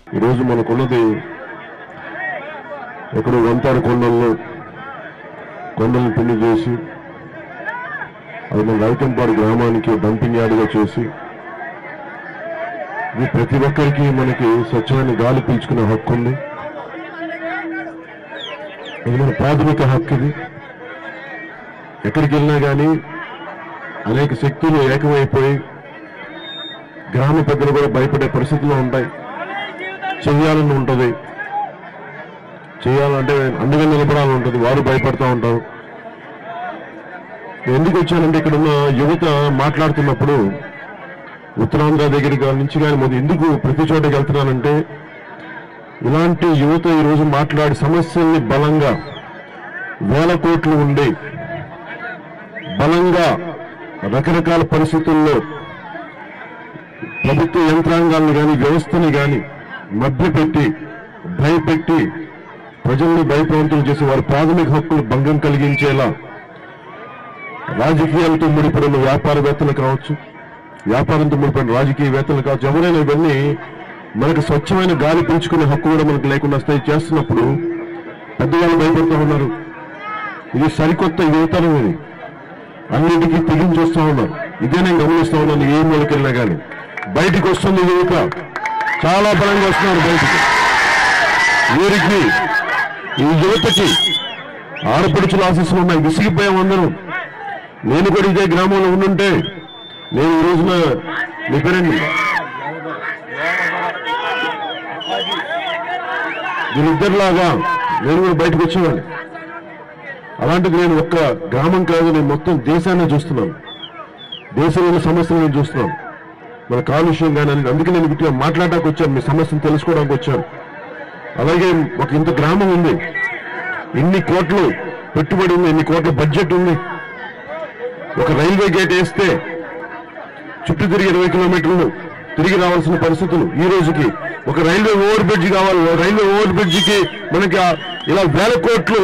ఈరోజు మనకున్నది ఎక్కడో వంతారు కొండల్లో కొండలను పిండి చేసి అది మన రైతంపాడు గ్రామానికి డంపింగ్ యార్డ్గా చేసి ఇది ప్రతి ఒక్కరికి మనకి స్వచ్ఛమైన గాలి పీల్చుకునే హక్కు ఉంది ఇది మన ప్రాథమిక హక్కు ఇది ఎక్కడికి వెళ్ళినా కానీ అనేక శక్తులు ఏకమైపోయి గ్రామ పెద్దలు కూడా భయపడే పరిస్థితులు ఉంటాయి చెయ్యాలని ఉంటుంది చేయాలంటే అండగా నిలబడాలని ఉంటుంది వారు భయపడతా ఉంటారు ఎందుకు వచ్చానంటే ఇక్కడ ఉన్న యువత మాట్లాడుతున్నప్పుడు ఉత్తరాంధ్ర దగ్గర కాడి నుంచి కానీ మొదలు ఎందుకు ప్రతి చోటకి వెళ్తున్నానంటే ఇలాంటి యువత ఈరోజు మాట్లాడి సమస్యల్ని బలంగా వేల కోట్లు ఉండి బలంగా రకరకాల పరిస్థితుల్లో ప్రభుత్వ యంత్రాంగాన్ని కానీ వ్యవస్థని కానీ మభ్యపెట్టి భయపెట్టి ప్రజల్ని భయప్రాంతులు చేసి వారి ప్రాథమిక హక్కులు భంగం కలిగించేలా రాజకీయాలతో ముడిపడిన వ్యాపారవేత్తలు కావచ్చు వ్యాపారంతో ముడిపడిన రాజకీయవేత్తలు కావచ్చు ఎవరైనా ఇవన్నీ మనకు స్వచ్ఛమైన గాలి పీల్చుకునే హక్కు కూడా మనకు లేకుండా స్థాయి చేస్తున్నప్పుడు పెద్దవాళ్ళు భయపడుతూ ఉన్నారు ఇది సరికొత్త యువతరం ఇది అన్నిటికీ తెగించి వస్తూ ఉన్నారు ఇదే నేను గమనిస్తూ ఉన్నాను ఏ మూలకెళ్ళినా కానీ బయటికి వస్తుంది యువత చాలా బలంగా వస్తున్నారు బయటికి వీరికి ఈ యువతకి ఆడపడుచుల ఆశీస్సులు ఉన్నాయి విసిగిపోయాం అందరూ నేను కూడా ఇదే గ్రామంలో ఉండుంటే నేను ఈ రోజున మీ పేరండి వీళ్ళిద్దరిలాగా నేను కూడా బయటకు వచ్చేవాడిని అలాంటిది నేను ఒక్క గ్రామం కాదు నేను మొత్తం దేశాన్ని చూస్తున్నాను దేశంలోని సమస్యలు నేను చూస్తున్నాను మన కాలుష్యం కానీ అని అందుకే నేను గట్టిగా మాట్లాడడానికి వచ్చాను మీ సమస్యను తెలుసుకోవడానికి వచ్చాను అలాగే ఒక ఇంత గ్రామం ఉంది ఇన్ని కోట్లు పెట్టుబడి ఉంది ఇన్ని కోట్ల బడ్జెట్ ఉంది ఒక రైల్వే గేట్ వేస్తే చుట్టూ తిరిగి ఇరవై కిలోమీటర్లు తిరిగి రావాల్సిన పరిస్థితులు ఈ రోజుకి ఒక రైల్వే ఓవర్ బ్రిడ్జ్ కావాలి ఓ రైల్వే ఓవర్ బ్రిడ్జికి మనకి ఆ ఇలా వేల కోట్లు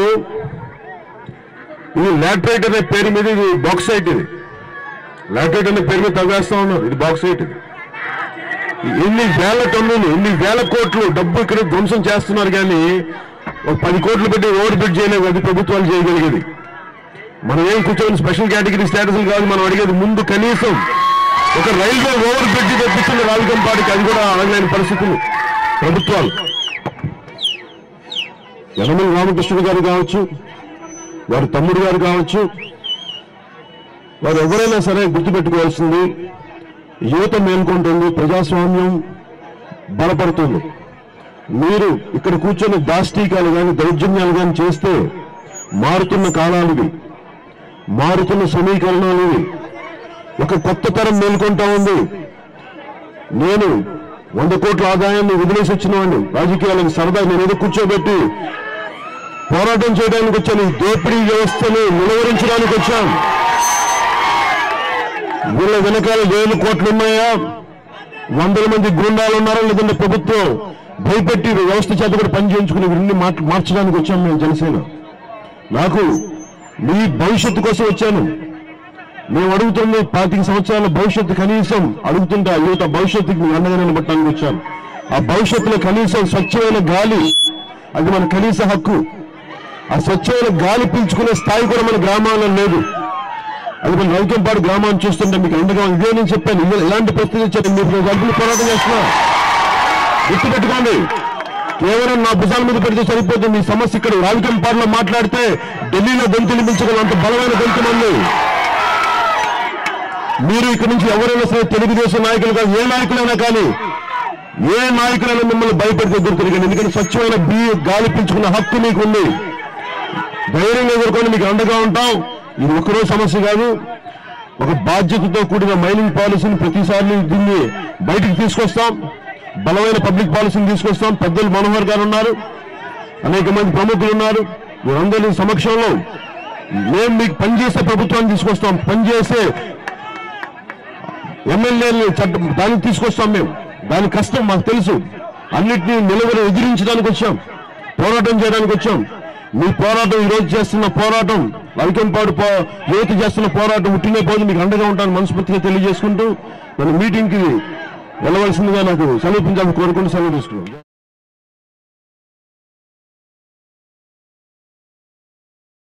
ఇది లాటరైట్ అనే పేరు మీద ఇది బాక్సైట్ ఇది లాటరైట్ అనే పేరు మీద తవ్వేస్తా ఉన్నారు ఇది బాక్సైట్ ఇది ఎన్ని వేల టన్నులు ఎన్ని వేల కోట్లు డబ్బు ఇక్కడ ధ్వంసం చేస్తున్నారు కానీ ఒక పది కోట్లు పెట్టి ఓవర్ బ్రిడ్జ్ చేయలేవు అది ప్రభుత్వాలు చేయగలిగేది మనం ఏం కూర్చొని స్పెషల్ కేటగిరీ స్టేటస్ కాదు మనం అడిగేది ముందు కనీసం ఒక రైల్వే ఓవర్ బ్రిడ్జ్ తెప్పిస్తుంది రాజకంపాడికి అది కూడా అడగలేని పరిస్థితులు ప్రభుత్వాలు యనమల రామకృష్ణ గారు కావచ్చు వారి తమ్ముడు గారు కావచ్చు వారు ఎవరైనా సరే గుర్తుపెట్టుకోవాల్సింది యువత మేల్కొంటుంది ప్రజాస్వామ్యం బలపడుతుంది మీరు ఇక్కడ కూర్చొని దాష్టీకాలు కానీ దౌర్జన్యాలు కానీ చేస్తే మారుతున్న కాలాలు ఇవి మారుతున్న సమీకరణాలు ఇవి ఒక కొత్త తరం మేల్కొంటా ఉంది నేను వంద కోట్ల ఆదాయాన్ని వదిలేసి వచ్చిన వాడిని రాజకీయాలకు సరదా నేను ఏదో కూర్చోబెట్టి పోరాటం చేయడానికి వచ్చాను ఈ దోపిడీ వ్యవస్థను నిలవరించడానికి వచ్చాను వీళ్ళ వెనకాల వేలు కోట్లు ఉన్నాయా వందల మంది గుండాలు ఉన్నారా లేదంటే ప్రభుత్వం భయపెట్టి వ్యవస్థ చేత కూడా పని చేయించుకుని వీరిని మార్- మార్చడానికి వచ్చాం మేము జనసేన నాకు మీ భవిష్యత్తు కోసం వచ్చాను మేము అడుగుతుంది పాతిక సంవత్సరాల భవిష్యత్తు కనీసం అడుగుతుంటే ఆ యువత భవిష్యత్తుకి మీ అండగా నిలబట్టడానికి వచ్చాను ఆ భవిష్యత్తులో కనీసం స్వచ్ఛమైన గాలి అది మన కనీస హక్కు ఆ స్వచ్ఛమైన గాలి పీల్చుకునే స్థాయి కూడా మన గ్రామాల్లో లేదు అది మన రైతంపాడు గ్రామాన్ని చూస్తుంటే మీకు అండగా ఇదే నేను చెప్పాను ఇలా- ఇలాంటి పరిస్థితి వచ్చాను మీరు డబ్బులు పోరాటం చేస్తున్నా గుర్తుపెట్టుకోండి కేవలం నా భుజాల మీద పెడితే సరిపోతుంది మీ సమస్య ఇక్కడ రావికంపాడులో మాట్లాడితే ఢిల్లీలో గొంతు నిలిపించగల అంత బలమైన గొంతు మంది మీరు ఇక్కడ నుంచి ఎవరైనా సరే తెలుగుదేశం నాయకులు కాదు ఏ నాయకులైనా కానీ ఏ నాయకులైనా మిమ్మల్ని భయపెడితే గుర్తురికండి ఎందుకంటే స్వచ్ఛమైన బీ గాలి పీల్చుకున్న హక్కు మీకుంది ధైర్యంగా ఎదుర్కొని మీకు అండగా ఉంటాం ఇది ఒకరోజు సమస్య కాదు ఒక బాధ్యతతో కూడిన మైనింగ్ పాలసీని ప్రతిసారి దీన్ని బయటికి తీసుకొస్తాం బలమైన పబ్లిక్ పాలసీని తీసుకొస్తాం పెద్దలు మనోహర్ గారు ఉన్నారు అనేక మంది ప్రముఖులు ఉన్నారు వీరందరి సమక్షంలో మేము మీకు పనిచేసే ప్రభుత్వాన్ని తీసుకొస్తాం పనిచేసే ఎమ్మెల్యేలు చట్టం దానికి తీసుకొస్తాం మేము దాని కష్టం మాకు తెలుసు అన్నిటినీ నిలవలు ఎదిరించడానికి వచ్చాం పోరాటం చేయడానికి వచ్చాం మీ పోరాటం ఈ రోజు చేస్తున్న పోరాటం రవికంపాడు పో యువత చేస్తున్న పోరాటం ఉట్టినే పోదు మీకు అండగా ఉంటాను మనస్ఫూర్తిగా తెలియజేసుకుంటూ మన మీటింగ్కి వెళ్ళవలసిందిగా నాకు సమీపించాలని కోరుకుంటూ సెలవు తీసుకున్నాను